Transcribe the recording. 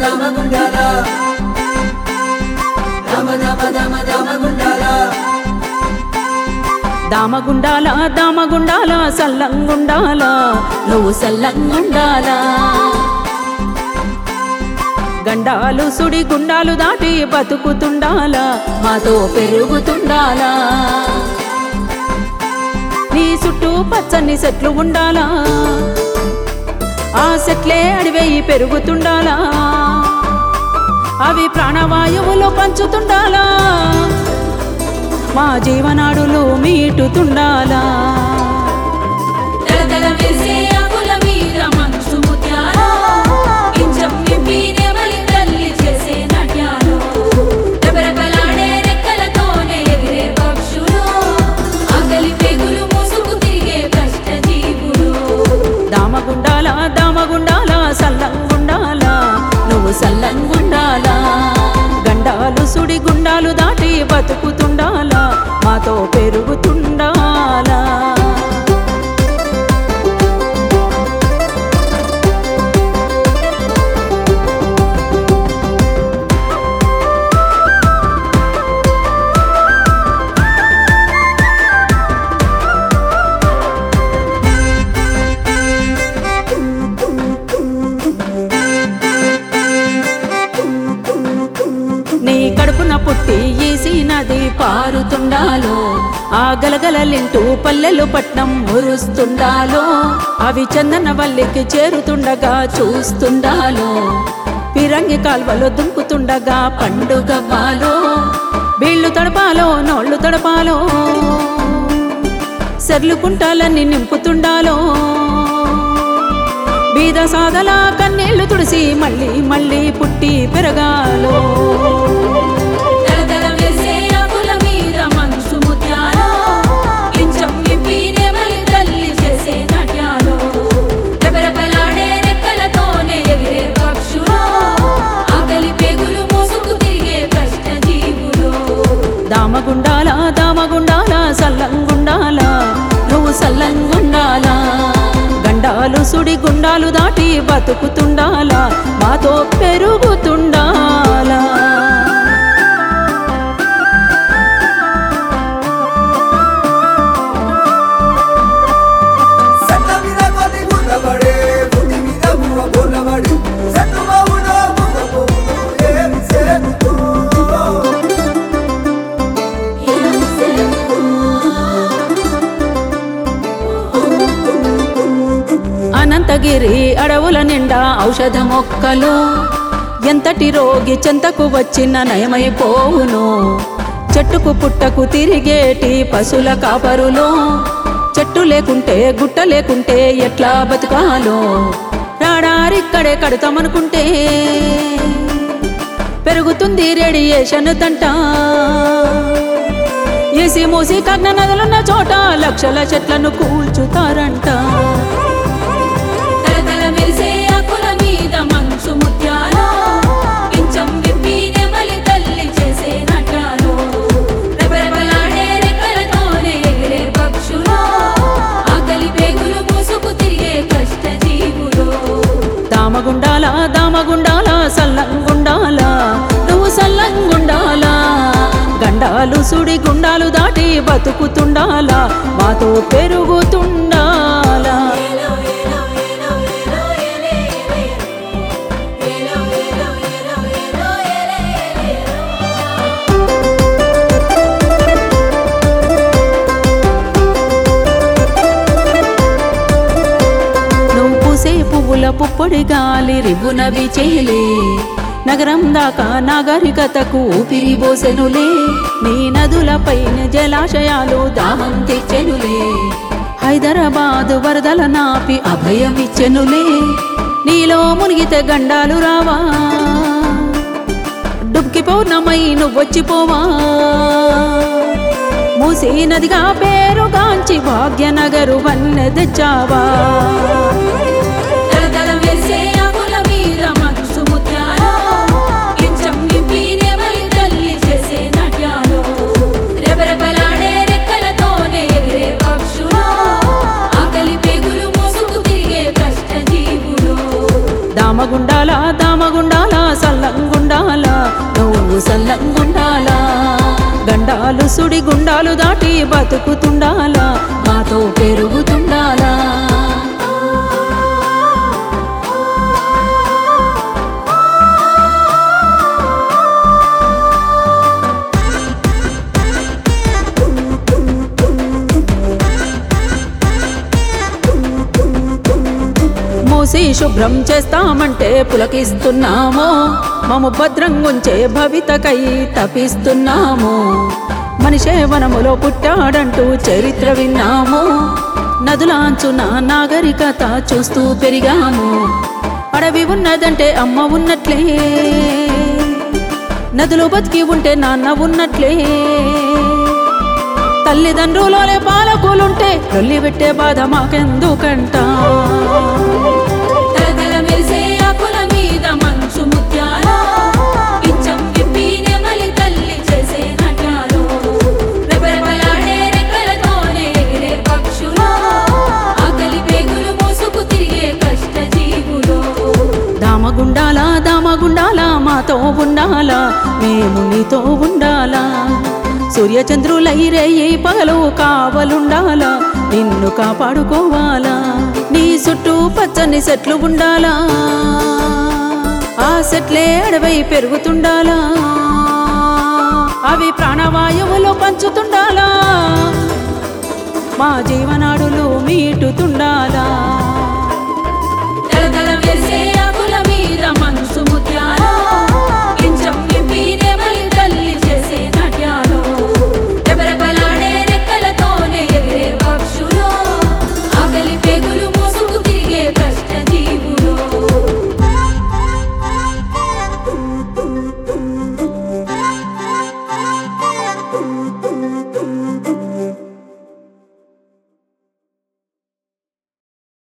దామగుండాల దామ దామ దామ దామగుండాల దామగుండాల దామగుండాల సల్లంగుండాల నువ్వు సల్లంగుండాల గండాలు సుడి గుండాలు దాటి బతుకుతుండాల మాతో పెరుగుతుండాలా నీ చుట్టూ పచ్చని చెట్లు ఉండాలా ఆ చెట్లే అడివేయి పెరుగుతుండాలా అవి ప్రాణవాయువులు పంచుతుండాలా మా జీవనాడులు మీటుతుండాలా దళదళ మెరిసే ఆకుల మీద మంచు ముత్యాలు ఇంచం నింపి నెమలి తల్లి చేసే నాట్యాలు రెపరెపలాడే రెక్కలతోనే ఎగిరే పక్షులు ఆకలి పేగులు మూసుకు తిరిగే కష్ట జీవులు దామగుండాల దామగుండాల సల్లంగుండాల నువ్వు సల్లంగుండాలా గండాలు సుడి గుండాలు దాటి బతుకుతుండాలా మాతో పెరుగుతుండాలా నీ కడుపున పుట్టి ఈసి నది పారుతుండాలో ఆ గలగలలింటూ పల్లెలు పట్నం మురుస్తుండాలో అవి చందన వల్లికి చేరుతుండగా చూస్తుండాలో పిరంగి కాల్వలో దుంకుతుండగా పండుగ వాలో వీళ్ళు తడపాలో నోళ్ళు తడపాలో సెర్లు కుంటాలన్నీ నింపుతుండాలో బీద సాదల కన్నీళ్లు తుడిసి మళ్ళీ మళ్ళీ పుట్టి పెరగాలో దళదళ మెరిసే ఆకుల మీద మంచు ముత్యాలు ఇంచం నింపి నెమలి తల్లి చేసే నాట్యాలు రెపరెపలాడే రెక్కలతోనే ఎగిరే పక్షులు ఆకలి పేగులు మూసుకు తిరిగే కష్ట జీవులు దామగుండాల దామగుండాల సల్లంగుండాల నువ్వు సల్లంగుండాలా గండాలు సుడి గుండాలు దాటి బతుకుతుండాలా మాతో పెరుగుతుండాలా సన్న మీద కొద్ది గుల్లబడే బుద్ధి మీద బువ్వ బుర్రబడి సన్ను బావుడో బువ్వ బువ్వు ఏమి సేపు అనంతగిరి అడవుల నిండా ఔషధ మొక్కలు ఎంతటి రోగి చెంతకు వచ్చిన నయమైపోవును చెట్టుకు పుట్టకు తిరిగేటి పశుల కాపరులో చెట్టు లేకుంటే గుట్ట లేకుంటే ఎట్లా బతుకాలో రాడారిక్కడే కడతామనుకుంటే పెరుగుతుంది రేడియేషన్ తంట ఏసి మూసి కర్ణ నదులున్న చోట లక్షల చెట్లను కూల్చుతారంట దళదళ మెరిసే ఆకుల మీద మంచు ముత్యాలు ఇంచం విప్పి నెమలి తల్లి చేసే నాట్యాలు రెపరెపలాడే రెక్కలతోనే ఎగిరే పక్షులు ఆకలి పేగులు మూసుకు తిరిగే కష్ట జీవులు దామగుండాల దామగుండాల సల్లంగుండాల నువ్వు సల్లంగుండాలా గండాలు సుడి గుండాలు దాటి బతుకుతుండాలా మాతో పెరుగుతుండాలా ఏలో ఏలో ఏలో ఏలో ఏలే ఏలే ఏలో ఏలో ఏలో ఏలో ఏలే ఏలే నువ్వు పూసే పువ్వుల పుప్పొడి గాలి రివ్వునవి చేయలే నగరం దాకా నాగరికతకు ఊపిరి బోసెనులే నీ నదులపైన జలాశయాలు దాహం తెచ్చెనులే హైదరాబాద్ వరదల నాపి అభయం ఇచ్చెనులే నీలో మునిగితే గండాలు రావా డుబ్కి పౌర్ణమై నువ్వొచ్చిపోవా మూసీ నదిగా పేరుగాంచి భాగ్యనగరు వన్నె తెచ్చావా దళదళ మెరిసే ఆకుల మీద మంచు ముత్యాలు ఇంచం నింపి నెమలి తల్లి చేసే నాట్యాలు రెపరెపలాడే రెక్కలతోనే ఎగిరే పక్షులు ఆకలి పేగులు మూసుకు తిరిగే కష్ట జీవులు దామగుండాల దామగుండాల సల్లంగుండాలా గండాలు సుడి గుండాలు దాటి బతుకుతుండాలా మాతో పెరుగుతుండాలా మూసి శుభ్రం చేస్తామంటే పులకిస్తున్నాము మము భద్రంగుంచే భవితకై తపిస్తున్నాము మనిషే వనములో పుట్టాడంటూ చరిత్ర విన్నాము నదులాంచున నాగరికత చూస్తూ పెరిగాము అడవి ఉన్నదంటే అమ్మ ఉన్నట్లే నదులు బతికి ఉంటే నాన్న ఉన్నట్లే తల్లిదండ్రులోనే పాలకులుంటే తల్లి పెట్టే బాధ మాకెందుకంట తలతల మెరిసే ఆకుల మీద మంచు ముత్యాలు ఇచ్చం విప్పి నెమలి తల్లి చేసే నటాలు రెపరెపలాడే రెక్కలతోనే ఎగిరే పక్షులు ఆకలి పేగులు మోసుకు తిరిగే కష్ట జీవులు దామగుండాలా దామగుండాలా మాతో ఉండాలా మేము నీతో ఉండాలా సూర్యచంద్రులైరేయి పగలు కావలుండాలా నిన్ను కాపాడుకోవాలా నీ చుట్టూ పచ్చని చెట్లు ఉండాలా ఆ చెట్లే అడవై పెరుగుతుండాలా అవి ప్రాణవాయువులు పంచుతుండాలా మా జీవనాడులు మీటుతుండాలా